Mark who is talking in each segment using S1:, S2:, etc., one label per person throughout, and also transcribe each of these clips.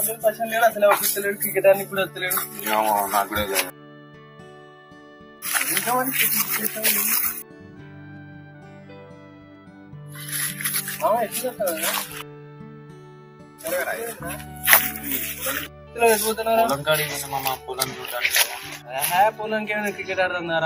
S1: అసలు పైసలు లేడు అసలు వస్తలేడు క్రికెట్ అని కూడా వస్తలేడు
S2: ఏమో నాకు కూడా తెలియదు.
S1: ఇంకా మరి cricket చేస్తాం ఏంది? మామ ఎట్లా చేస్తారా? ఎట్లా వెళ్ళిపోతున్నారా?
S2: పొలం కాడికి పోయినా మామ పొలం చూడడానికి
S1: ఆహా, పొలానికి ఏమైనా క్రికెట్ ఆడుతున్నారా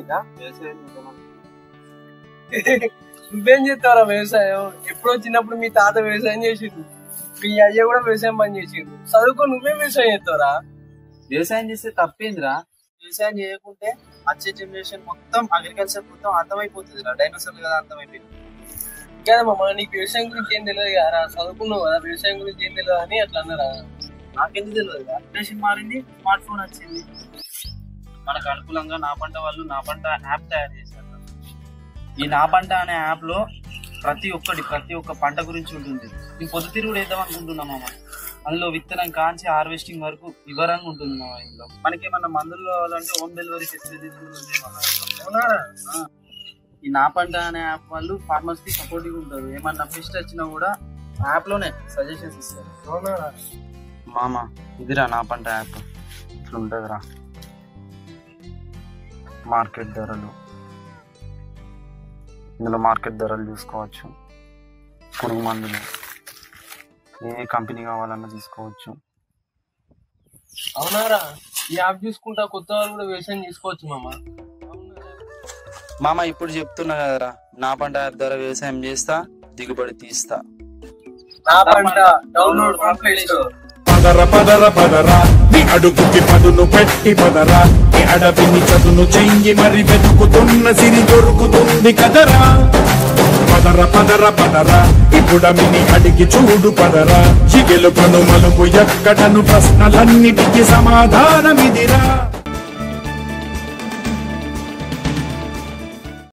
S1: నువ్వేం చేస్తావురా వ్యవసాయం ఎప్పుడో చిన్నప్పుడు మీ తాత వ్యవసాయం చేసిండు మీ అయ్య కూడా వ్యవసాయం పని చేసిండు చదువుకో నువ్వే వ్యవసాయం చేస్తావురా
S3: వ్యవసాయం చేస్తే తప్పేందిరా వ్యవసాయం చేయకుంటే వచ్చే జనరేషన్ మొత్తం అగ్రికల్చర్ మొత్తం అంతమైపోతుంది రా డైనోసార్లు కదా అంతమైపోయింది
S1: కదా మామ నీకు వ్యవసాయం గురించి ఏం తెలియదు కదా చదువుకున్నావు కదా వ్యవసాయం గురించి ఏం తెలియదు అని అట్లా అన్నారా
S3: నాకెందుకు తెలియదు జనరేషన్ మారింది స్మార్ట్ ఫోన్ వచ్చింది మనకు అనుకూలంగా నా పంట వాళ్ళు నా పంట యాప్ తయారు చేశారు ఈ నా పంట అనే యాప్ లో ప్రతి ఒక్కటి ప్రతి ఒక్క పంట గురించి ఉంటుంది నేను పొద్దుతిరుగుడు వేద్దాం అనుకుంటున్నాం మామ అందులో విత్తనం కాంచి హార్వెస్టింగ్ వరకు వివరంగా ఉంటుంది మా ఇంట్లో మనకి ఏమన్నా మందులు కావాలంటే హోమ్ డెలివరీ ఫెసిలిటీస్ కూడా ఉంటాయి మన దాంట్లో.
S1: అవునా
S3: ఆ. ఈ నా పంట అనే యాప్ వాళ్ళు ఫార్మర్స్ కి సపోర్టివ్ ఉంటారు ఏమన్నా ఫిస్ట్ వచ్చినా కూడా యాప్ లోనే సజెషన్స్ ఇస్తారు
S1: అవునా
S3: మామ ఇదిరా నా పంట యాప్ ఇట్లా ఉంటుందిరా మార్కెట్ ధరలు ఇందులో మార్కెట్ ధరలు చూసుకోవచ్చు పురుగు మందులు ఏ కంపెనీ కావాలన్నా తీసుకోవచ్చు
S1: అవునారా ఈ యాప్ చూసుకుంటా కొత్త వాళ్ళు కూడా వ్యవసాయం చేసుకోవచ్చు మామ
S3: మామ ఇప్పుడు చెప్తున్నా కదరా నా పంట యాప్ ద్వారా వ్యవసాయం చేస్తా దిగుబడి తీస్తా
S1: నా పంట డౌన్లోడ్ ఫ్రమ్ ప్లే స్టోర్
S4: పదర పదర పదరా నీ అడుగుకి పదును పెట్టి పదరా నీ అడవిని చదును చెయ్యి మరి వెతుకుతున్న సిరి దొరుకుతుంది కదరా పదర పదర పదరా ఇప్పుడమిని అడిగి చూడు పదరా చిగెలు కను మలుపు ఎక్కడను ప్రశ్నలన్నిటికీ సమాధానమిదిరా